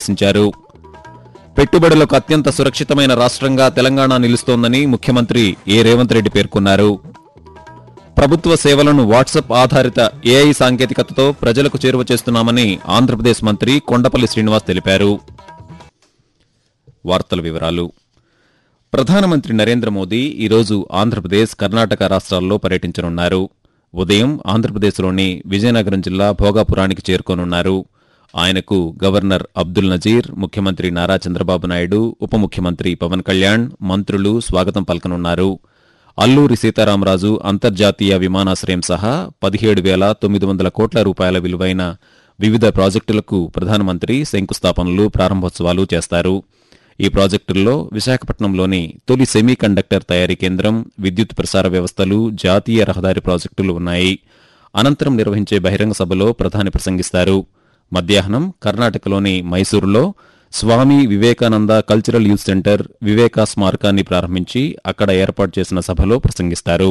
ఆదేశించారు పెట్టుబడులకు అత్యంత సురక్షితమైన రాష్ట్రంగా తెలంగాణ నిలుస్తోందని ముఖ్యమంత్రి ఏ రేవంత్ రెడ్డి పేర్కొన్నారు ప్రభుత్వ సేవలను వాట్సాప్ ఆధారిత ఏఐ సాంకేతికతతో ప్రజలకు చేరువ చేస్తున్నామని ఆంధ్రప్రదేశ్ మంత్రి కొండపల్లి శ్రీనివాస్ తెలిపారు వార్తల వివరాలు ప్రధానమంత్రి నరేంద్ర మోదీ ఈరోజు ఆంధ్రప్రదేశ్ కర్ణాటక రాష్ట్రాల్లో పర్యటించనున్నారు ఉదయం ఆంధ్రప్రదేశ్లోని విజయనగరం జిల్లా భోగాపురానికి చేరుకోనున్నారు ఆయనకు గవర్నర్ అబ్దుల్ నజీర్ ముఖ్యమంత్రి నారా చంద్రబాబు నాయుడు ఉప ముఖ్యమంత్రి పవన్ కళ్యాణ్ మంత్రులు స్వాగతం పలకనున్నారు అల్లూరి సీతారామరాజు అంతర్జాతీయ విమానాశ్రయం సహా పదిహేడు వేల తొమ్మిది వందల కోట్ల రూపాయల విలువైన వివిధ ప్రాజెక్టులకు ప్రధానమంత్రి శంకుస్థాపనలు ప్రారంభోత్సవాలు చేస్తారు ఈ ప్రాజెక్టుల్లో విశాఖపట్నంలోని తొలి సెమీ కండక్టర్ తయారీ కేంద్రం విద్యుత్ ప్రసార వ్యవస్థలు జాతీయ రహదారి ప్రాజెక్టులు ఉన్నాయి అనంతరం నిర్వహించే బహిరంగ సభలో ప్రధాని ప్రసంగిస్తారు మధ్యాహ్నం కర్ణాటకలోని మైసూరులో Swami Vivekananda cultural youth centre Viveka స్మారకాన్ని ప్రారంభించి అక్కడ ఏర్పాటు చేసిన సభలో ప్రసంగిస్తారు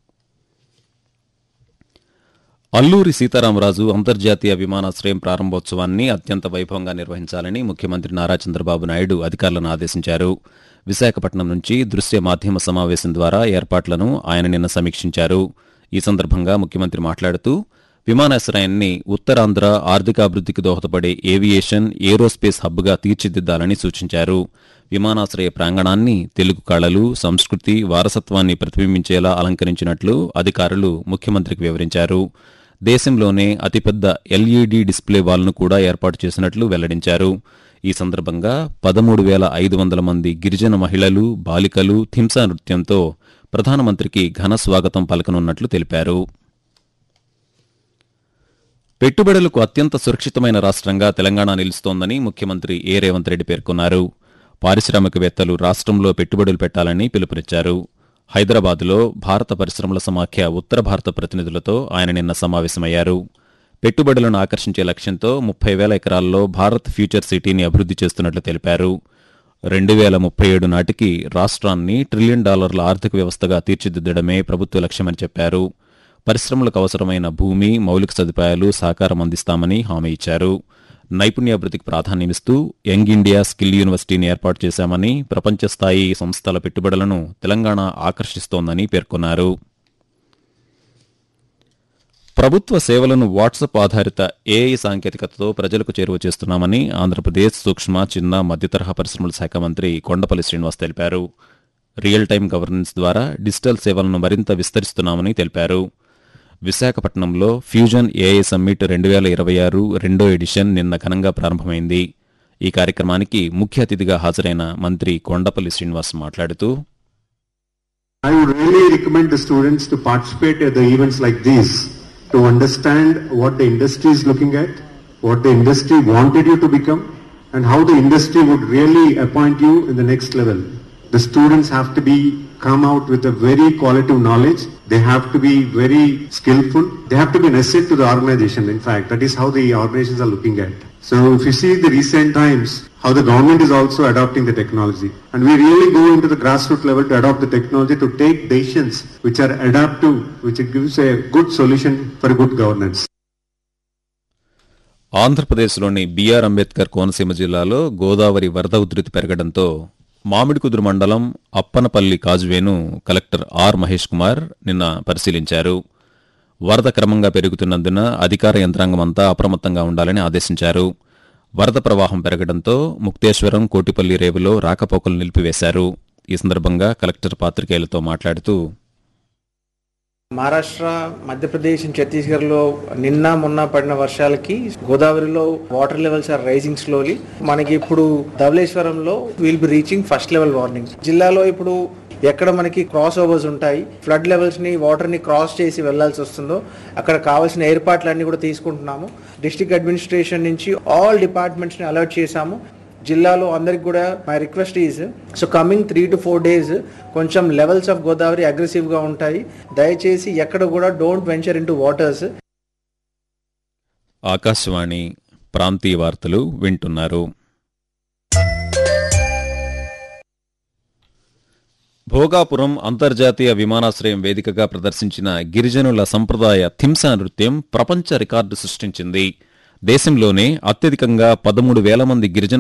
అల్లూరి సీతారామరాజు అంతర్జాతీయ విమానాశ్రయం ప్రారంభోత్సవాన్ని అత్యంత వైభవంగా నిర్వహించాలని ముఖ్యమంత్రి నారా చంద్రబాబు నాయుడు అధికారులను ఆదేశించారు విశాఖపట్నం నుంచి దృశ్య మాధ్యమ సమావేశం ద్వారా ఏర్పాట్లను ఆయన నిన్న సమీక్షించారు ఈ సందర్భంగా ముఖ్యమంత్రి మాట్లాడుతూ విమానాశ్రయాన్ని ఉత్తరాంధ్ర ఆర్థికాభివృద్ధికి దోహదపడే ఏవియేషన్ ఏరోస్పేస్ హబ్గా తీర్చిదిద్దాలని సూచించారు విమానాశ్రయ ప్రాంగణాన్ని తెలుగు కళలు సంస్కృతి వారసత్వాన్ని ప్రతిబింబించేలా అలంకరించినట్లు అధికారులు ముఖ్యమంత్రికి వివరించారు దేశంలోనే అతిపెద్ద ఎల్ఈడీ డిస్ప్లే వాల్ను కూడా ఏర్పాటు చేసినట్లు వెల్లడించారు ఈ సందర్భంగా పదమూడు వేల ఐదు వందల మంది గిరిజన మహిళలు బాలికలు థింసా నృత్యంతో ప్రధానమంత్రికి ఘన స్వాగతం పలకనున్నట్లు తెలిపారు పెట్టుబడులకు అత్యంత సురక్షితమైన రాష్ట్రంగా తెలంగాణ నిలుస్తోందని ముఖ్యమంత్రి ఏ రేవంత్ రెడ్డి పేర్కొన్నారు పారిశ్రామికవేత్తలు రాష్ట్రంలో పెట్టుబడులు పెట్టాలని పిలుపునిచ్చారు హైదరాబాద్లో భారత పరిశ్రమల సమాఖ్య ఉత్తర భారత ప్రతినిధులతో ఆయన నిన్న సమావేశమయ్యారు పెట్టుబడులను ఆకర్షించే లక్ష్యంతో ముప్పై వేల ఎకరాల్లో భారత్ ఫ్యూచర్ సిటీని అభివృద్ధి చేస్తున్నట్లు తెలిపారు రెండు వేల ముప్పై ఏడు నాటికి రాష్ట్రాన్ని ట్రిలియన్ డాలర్ల ఆర్థిక వ్యవస్థగా తీర్చిదిద్దడమే ప్రభుత్వ లక్ష్యమని చెప్పారు పరిశ్రమలకు అవసరమైన భూమి మౌలిక సదుపాయాలు సహకారం అందిస్తామని హామీ ఇచ్చారు నైపుణ్యాభివృద్ధికి ప్రాధాన్యమిస్తూ యంగ్ ఇండియా స్కిల్ యూనివర్సిటీని ఏర్పాటు చేశామని ప్రపంచ స్థాయి సంస్థల పెట్టుబడులను తెలంగాణ ఆకర్షిస్తోందని పేర్కొన్నారు ప్రభుత్వ సేవలను వాట్సాప్ ఆధారిత ఏఐ సాంకేతికతతో ప్రజలకు చేరువ చేస్తున్నామని ఆంధ్రప్రదేశ్ సూక్ష్మ చిన్న మధ్యతరహా పరిశ్రమల శాఖ మంత్రి కొండపల్లి శ్రీనివాస్ తెలిపారు రియల్ టైం గవర్నెన్స్ ద్వారా డిజిటల్ సేవలను మరింత విస్తరిస్తున్నామని తెలిపారు విశాఖపట్నంలో ఫ్యూజన్ ఏఐ సమ్మిట్ రెండు వేల ఇరవై ఆరు రెండో ఎడిషన్ నిన్న ఘనంగా ప్రారంభమైంది ఈ కార్యక్రమానికి ముఖ్య అతిథిగా హాజరైన మంత్రి కొండపల్లి శ్రీనివాస్ మాట్లాడుతూ I would really recommend the students to participate at the events like these to understand what the industry is looking at, what the industry wanted you to become, and how the industry would really appoint you in the next level. The students have to be come out with a very qualitative knowledge. They have to be very skillful. They have to be an asset to the organization. In fact, that is how the organizations are looking at. So if you see the recent times, how the government is also adopting the technology. And we really go into the grassroots level to adopt the technology to take decisions which are adaptive, which gives a good solution for good governance. ఆంధ్రప్రదేశ్లోని B R Ambedkar Konaseema జిల్లాలో గోదావరి వరద ఉధృతి పెరగడంతో మామిడికుదురు మండలం అప్పనపల్లి కాజువేను collector R Mahesh Kumar నిన్న పరిశీలించారు వరద క్రమంగా పెరుగుతున్నందున అధికార యంత్రాంగం అంతా అప్రమత్తంగా ఉండాలని ఆదేశించారు వరద ప్రవాహం పెరగడంతో ముక్తేశ్వరం కోటిపల్లి రేవులో రాకపోకలు నిలిపివేశారు ఈ సందర్భంగా కలెక్టర్ పాత్రికేయులతో మాట్లాడుతూ మహారాష్ట్ర మధ్యప్రదేశ్ ఛత్తీస్గఢ్లో నిన్న మొన్న పడిన వర్షాలకి గోదావరిలో water levels are rising slowly మనకి ఇప్పుడు ధవళేశ్వరంలో will be reaching first level warning జిల్లాలో ఇప్పుడు ఎక్కడ మనకి క్రాస్ ఓవర్స్ ఉంటాయి ఫ్లడ్ లెవెల్స్ ని వాటర్ ని క్రాస్ చేసి వెళ్లాల్సి వస్తుందో అక్కడ కావాల్సిన ఏర్పాట్లన్నీ కూడా తీసుకుంటున్నాము డిస్ట్రిక్ట్ అడ్మినిస్ట్రేషన్ నుంచి ఆల్ డిపార్ట్మెంట్స్ ని అలర్ట్ చేశాము జిల్లాలో అందరికి కూడా my request is so coming three to four days కొంచెం లెవెల్స్ ఆఫ్ గోదావరి అగ్రెసివ్ గా ఉంటాయి దయచేసి ఎక్కడ కూడా don't venture in waters Akashvani ప్రాంతీయ వార్తలు వింటున్నారు భోగాపురం అంతర్జాతీయ విమానాశ్రయం వేదికగా ప్రదర్శించిన గిరిజనుల సంప్రదాయ థింసా నృత్యం ప్రపంచ రికార్డు సృష్టించింది దేశంలోనే అత్యధికంగా పదమూడు వేల మంది గిరిజన